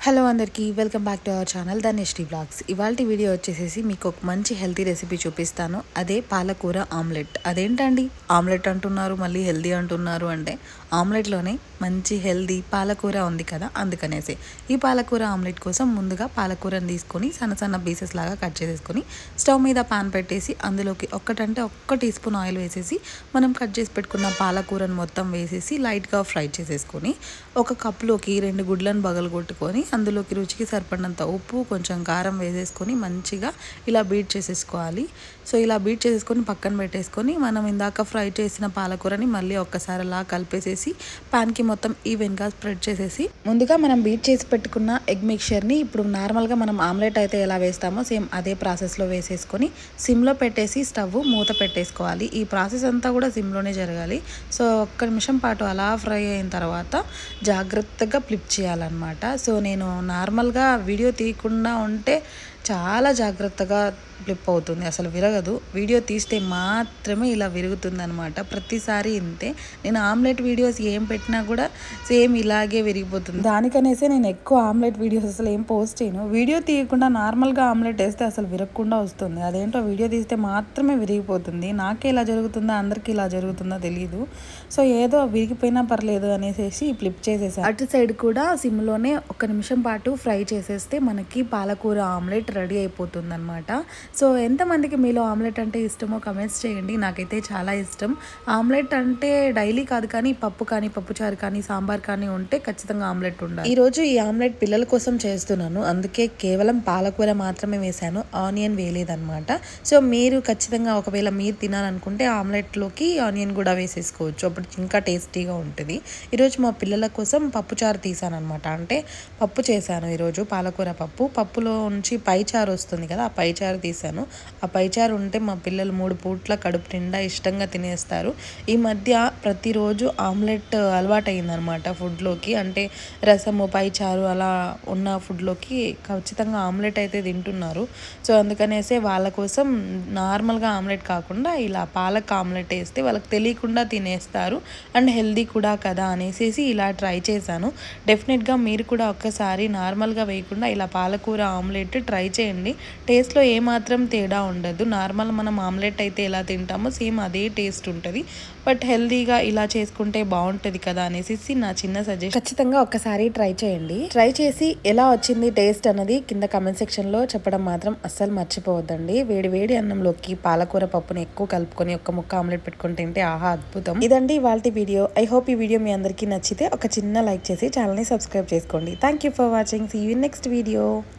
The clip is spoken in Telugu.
హలో అందరికీ welcome back to our channel the Nesty Blogs ఇవాళ వీడియో వచ్చేసేసి మీకు ఒక మంచి హెల్తీ రెసిపీ చూపిస్తాను అదే పాలకూర ఆమ్లెట్ అదేంటండి ఆమ్లెట్ అంటున్నారు మళ్ళీ హెల్తీ అంటున్నారు అంటే ఆమ్లెట్లోనే మంచి హెల్దీ పాలకూర ఉంది కదా అందుకనేసి ఈ పాలకూర ఆమ్లెట్ కోసం ముందుగా పాలకూరని తీసుకొని సన్న సన్న పీసెస్ లాగా కట్ చేసేసుకొని స్టవ్ మీద పాన్ పెట్టేసి అందులోకి ఒక్కటంటే ఒక్క టీ స్పూన్ ఆయిల్ వేసేసి మనం కట్ చేసి పెట్టుకున్న పాలకూరను మొత్తం వేసేసి లైట్గా ఫ్రై చేసేసుకొని ఒక కప్లోకి రెండు గుడ్లను బగలగొట్టుకొని అందులోకి రుచికి సరిపడినంత ఉప్పు కొంచెం కారం వేసేసుకొని మంచిగా ఇలా బీట్ చేసేసుకోవాలి సో ఇలా బీట్ చేసేసుకొని పక్కన పెట్టేసుకొని మనం ఇందాక ఫ్రై చేసిన పాలకూరని మళ్ళీ ఒక్కసారి అలా కలిపేసేసి ప్యాన్కి మొత్తం ఈవెన్గా స్ప్రెడ్ చేసేసి ముందుగా మనం బీట్ చేసి పెట్టుకున్న ఎగ్ మిక్చర్ని ఇప్పుడు నార్మల్గా మనం ఆమ్లెట్ అయితే ఎలా వేస్తామో సేమ్ అదే ప్రాసెస్లో వేసేసుకొని సిమ్లో పెట్టేసి స్టవ్ మూత పెట్టేసుకోవాలి ఈ ప్రాసెస్ అంతా కూడా సిమ్లోనే జరగాలి సో ఒక్క నిమిషం పాటు అలా ఫ్రై అయిన తర్వాత జాగ్రత్తగా ఫ్లిప్ చేయాలన్నమాట సో నేను నార్మల్గా వీడియో తీయకుండా ఉంటే చాలా జాగ్రత్తగా ఫ్లిప్ అవుతుంది అసలు విరగదు వీడియో తీస్తే మాత్రమే ఇలా విరుగుతుంది అనమాట ప్రతిసారి ఇంతే నేను ఆమ్లెట్ వీడియోస్ ఏం పెట్టినా కూడా సేమ్ ఇలాగే విరిగిపోతుంది దానికనేసే నేను ఎక్కువ ఆమ్లెట్ వీడియోస్ అసలు ఏం పోస్ట్ చేయను వీడియో తీయకుండా నార్మల్గా ఆమ్లెట్ వేస్తే అసలు విరగకుండా వస్తుంది అదేంటో వీడియో తీస్తే మాత్రమే విరిగిపోతుంది నాకే ఇలా జరుగుతుందా అందరికీ ఇలా జరుగుతుందో తెలియదు సో ఏదో విరిగిపోయినా పర్లేదు అనేసి ఫ్లిప్ చేసేసాను అటు సైడ్ కూడా సిమ్లోనే ఒక నిమిషం పాటు ఫ్రై చేసేస్తే మనకి పాలకూర ఆమ్లెట్ రెడీ అయిపోతుంది అనమాట సో ఎంతమందికి మీలో ఆమ్లెట్ అంటే ఇష్టమో కమెంట్స్ చేయండి నాకైతే చాలా ఇష్టం ఆమ్లెట్ అంటే డైలీ కాదు కానీ పప్పు కానీ పప్పుచారు కానీ సాంబార్ కానీ ఉంటే ఖచ్చితంగా ఆమ్లెట్ ఉండాలి ఈరోజు ఈ ఆమ్లెట్ పిల్లల కోసం చేస్తున్నాను అందుకే కేవలం పాలకూర మాత్రమే వేశాను ఆనియన్ వేయలేదన్నమాట సో మీరు ఖచ్చితంగా ఒకవేళ మీరు తినాలనుకుంటే ఆమ్లెట్లోకి ఆనియన్ కూడా వేసేసుకోవచ్చు అప్పుడు ఇంకా టేస్టీగా ఉంటుంది ఈరోజు మా పిల్లల కోసం పప్పుచారు తీసాను అనమాట అంటే పప్పు చేశాను ఈరోజు పాలకూర పప్పు పప్పులో నుంచి పైచారు వస్తుంది కదా ఆ పైచారు తీసాను ఆ పైచారు ఉంటే మా పిల్లలు మూడు పూట్ల కడుపు నిండా ఇష్టంగా తినేస్తారు ఈ మధ్య ప్రతిరోజు ఆమ్లెట్ అలవాటు అయిందనమాట ఫుడ్లోకి అంటే రసము పైచారు అలా ఉన్న ఫుడ్లోకి ఖచ్చితంగా ఆమ్లెట్ అయితే తింటున్నారు సో అందుకనేసే వాళ్ళ కోసం నార్మల్గా ఆమ్లెట్ కాకుండా ఇలా పాలక్ ఆమ్లెట్ వేస్తే వాళ్ళకి తెలియకుండా తినేస్తారు అండ్ హెల్దీ కూడా కదా అనేసి ఇలా ట్రై చేశాను డెఫినెట్గా మీరు కూడా ఒక్కసారి నార్మల్గా వేయకుండా ఇలా పాలకూర ఆమ్లెట్ ట్రై చేయండి టేస్ట్లో ఏమాత్రం తేడా ఉండదు నార్మల్ మనం ఆమ్లెట్ అయితే ఎలా తింటామో సేమ్ అదే టేస్ట్ ఉంటుంది బట్ హెల్దీగా ఇలా చేసుకుంటే బాగుంటుంది కదా అనేసి నా చిన్న సజెషన్ ఖచ్చితంగా ఒక్కసారి ట్రై చేయండి ట్రై చేసి ఎలా వచ్చింది టేస్ట్ అన్నది కింద కమెంట్ సెక్షన్లో చెప్పడం మాత్రం అస్సలు మర్చిపోవద్దండి వేడి వేడి అన్నంలోకి పాలకూర పప్పుని ఎక్కువ కలుపుకొని ఒక్క ముక్క ఆమ్లెట్ పెట్టుకొని తింటే ఆహా అద్భుతం ఇదండి ఇవాళ వీడియో ఐ హోప్ ఈ వీడియో మీ అందరికీ నచ్చితే ఒక చిన్న లైక్ చేసి ఛానల్ని సబ్స్క్రైబ్ చేసుకోండి thank you for watching see you next video